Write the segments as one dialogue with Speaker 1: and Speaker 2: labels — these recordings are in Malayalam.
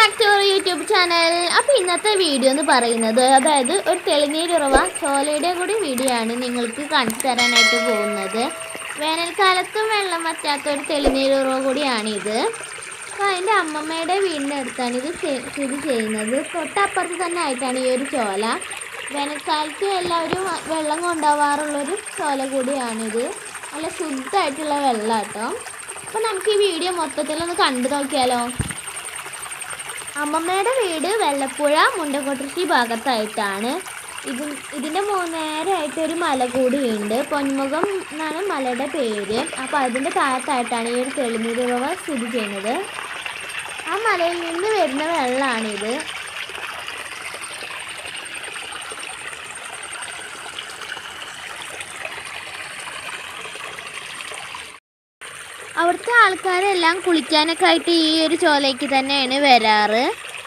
Speaker 1: back to our YouTube channel അപ്പോൾ ഇന്നത്തെ വീഡിയോ എന്ന് പറയുന്നത് അതായത് ഒരു തെളിനീരുറവ ചോലയുടെ കൂടി വീഡിയോ ആണ് നിങ്ങൾക്ക് കാണിച്ചു തരാനായിട്ട് പോകുന്നത് വേനൽക്കാലത്തും വെള്ളം വറ്റാത്ത ഒരു തെളിനീരുറവ കൂടിയാണിത് അപ്പോൾ അതിൻ്റെ അമ്മമ്മയുടെ വീടിൻ്റെ അടുത്താണ് ഇത് ചെ- സ്ഥിതി ചെയ്യുന്നത് തൊട്ടപ്പുറത്ത് തന്നെ ആയിട്ടാണ് ഈ ഒരു ചോല വേനൽക്കാലത്ത് എല്ലാവരും വെള്ളം കൊണ്ടുപോകാറുള്ളൊരു ചോല കൂടിയാണിത് നല്ല ശുദ്ധമായിട്ടുള്ള വെള്ളം കേട്ടോ അപ്പോൾ നമുക്ക് ഈ വീഡിയോ മൊത്തത്തിലൊന്ന് കണ്ടു നോക്കിയാലോ അമ്മമ്മയുടെ വീട് വെള്ളപ്പുഴ മുണ്ടക്കൊട്ടൃശ്ശി ഭാഗത്തായിട്ടാണ് ഇത് ഇതിൻ്റെ നേരെയായിട്ട് ഒരു മല കൂടിയുണ്ട് പൊന്മുഖം എന്നാണ് മലയുടെ പേര് അപ്പോൾ അതിൻ്റെ താഴത്തായിട്ടാണ് ഈ ഒരു തെളിനീരുറവ സ്ഥിതി ചെയ്യുന്നത് ആ മലയിൽ നിന്ന് വരുന്ന വെള്ളമാണിത് അവിടുത്തെ ആൾക്കാരെല്ലാം കുളിക്കാനൊക്കെ ആയിട്ട് ഈ ഒരു ചോലയ്ക്ക് തന്നെയാണ് വരാറ്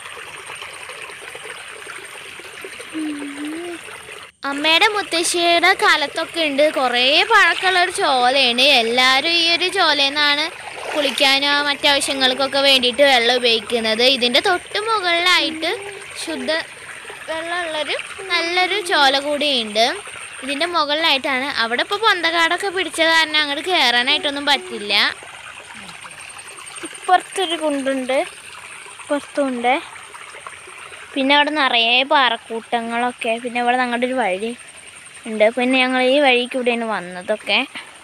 Speaker 1: അമ്മയുടെ മുത്തശ്ശിയുടെ കാലത്തൊക്കെ ഉണ്ട് കുറേ പഴക്കമുള്ള ഒരു ചോലയാണ് എല്ലാവരും ഈ ഒരു ചോലയിൽ നിന്നാണ് കുളിക്കാനോ മറ്റാവശ്യങ്ങൾക്കൊക്കെ വേണ്ടിയിട്ട് വെള്ളം ഉപയോഗിക്കുന്നത് ഇതിൻ്റെ തൊട്ട് മുകളിലായിട്ട് ശുദ്ധ വെള്ളമുള്ളൊരു നല്ലൊരു ചോല കൂടിയുണ്ട് ഇതിൻ്റെ മുകളിലായിട്ടാണ് അവിടെ ഇപ്പോൾ പൊന്തക്കാടൊക്കെ പിടിച്ച കാരണം അങ്ങോട്ട് കയറാനായിട്ടൊന്നും പറ്റില്ല ഇപ്പുറത്തൊരു കുണ്ടുണ്ട് ഇപ്പുറത്തുണ്ട് പിന്നെ അവിടെ നിറയെ പാറക്കൂട്ടങ്ങളൊക്കെ പിന്നെ ഇവിടെ ഞങ്ങളുടെ ഒരു വഴി ഉണ്ട് പിന്നെ ഞങ്ങൾ ഈ വഴിക്ക് ഇവിടെയാണ് വന്നതൊക്കെ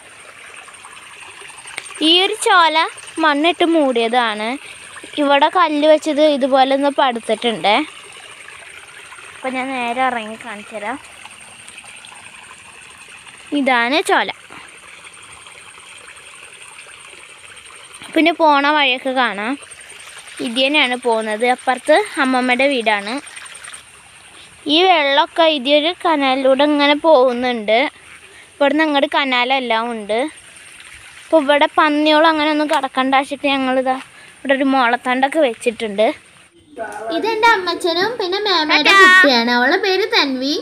Speaker 1: ഈ ഒരു ചോല മണ്ണിട്ട് മൂടിയതാണ് ഇവിടെ കല്ല് വെച്ചത് ഇതുപോലെ ഒന്ന് പടുത്തിട്ടുണ്ട് അപ്പം ഞാൻ നേരെ ഇറങ്ങി കാണിച്ചു തരാം ഇതാണ് ചോല പിന്നെ പോണ വഴിയൊക്കെ കാണാം ഇത് തന്നെയാണ് പോകുന്നത് അപ്പുറത്ത് അമ്മമ്മയുടെ വീടാണ് ഈ വെള്ളമൊക്കെ ഇതൊരു കനാലിലൂടെ ഇങ്ങനെ പോകുന്നുണ്ട് ഇവിടുന്ന് അങ്ങോട്ട് കനാലെല്ലാം ഉണ്ട് അപ്പോൾ ഇവിടെ പന്നിയോളം അങ്ങനെ ഒന്നും കടക്കണ്ട വെച്ചിട്ട് ഞങ്ങളിതാ ഇവിടെ ഒരു മോളത്തണ്ടൊക്കെ വെച്ചിട്ടുണ്ട് ഇതെന്റെ അമ്മച്ചനും പിന്നെ മേമയുടെ കുട്ടിയാണ് അവളുടെ പേര് തൻവി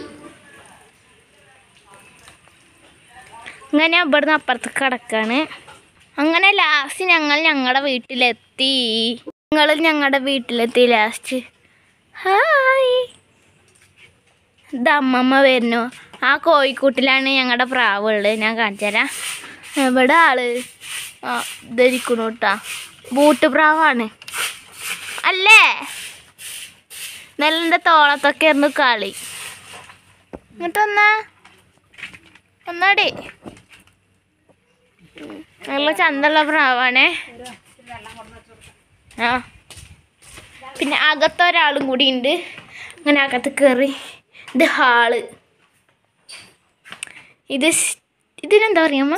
Speaker 1: അങ്ങനെ ഇവിടുന്ന് അപ്പുറത്ത് കിടക്കാണ് അങ്ങനെ ലാസ്റ്റ് ഞങ്ങൾ ഞങ്ങളുടെ വീട്ടിലെത്തി ഞങ്ങൾ ഞങ്ങളുടെ വീട്ടിലെത്തി ലാസ്റ്റ് ഹായ് ഇത് അമ്മമ്മ വരുന്നു ആ കോഴിക്കൂട്ടിലാണ് ഞങ്ങളുടെ പ്രാവ് ഉള്ളത് ഞാൻ കാണിച്ചു തരാം എവിടെ ആള് ആ ധരിക്കണു കേട്ടാ ബൂട്ട് പ്രാവാണ് അല്ലേ നെല്ലിൻ്റെ തോളത്തൊക്കെ ആയിരുന്നു കളി എന്നിട്ടൊന്നാ ഒന്നാടി നല്ല ചന്തള്ള പ്രാവാണേ ആ പിന്നെ അകത്തൊരാളും കൂടി ഉണ്ട് അങ്ങനെ അകത്ത് കയറി ഇത് ഹാള് ഇത് സ്- ഇതിനെന്താ പറയാമ്മ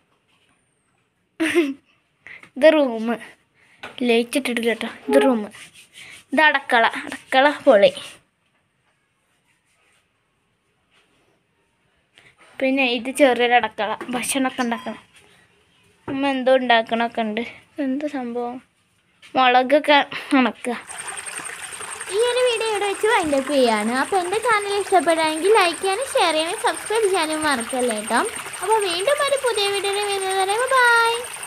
Speaker 1: ഇത് റൂം ലൈറ്റ് ഇട്ടിട്ടില്ല കേട്ടോ ഇത് റൂം ഇത് അടക്കള അടക്കള പൊളി പിന്നെ ഇത് ചെറിയൊരു അടക്കള ഭക്ഷണമൊക്കെ ഉണ്ടാക്കണം അമ്മ എന്തോ ഉണ്ടാക്കണമൊക്കെ ഉണ്ട് എന്ത് സംഭവം മുളകൊക്കെ ഉണക്കുക ഈ ഒരു വീഡിയോ ഇവിടെ വെച്ച് വൈൻഡപ്പ് ചെയ്യാണ് അപ്പോൾ എൻ്റെ ചാനൽ ഇഷ്ടപ്പെടുകയാണെങ്കിൽ ലൈക്ക് ചെയ്യാനും ഷെയർ ചെയ്യാനും സബ്സ്ക്രൈബ് ചെയ്യാനും മറക്കല്ലേ കേട്ടോ അപ്പോൾ വീണ്ടും ഒരു പുതിയ വീഡിയോ വരുന്നത് വരെ ബൈ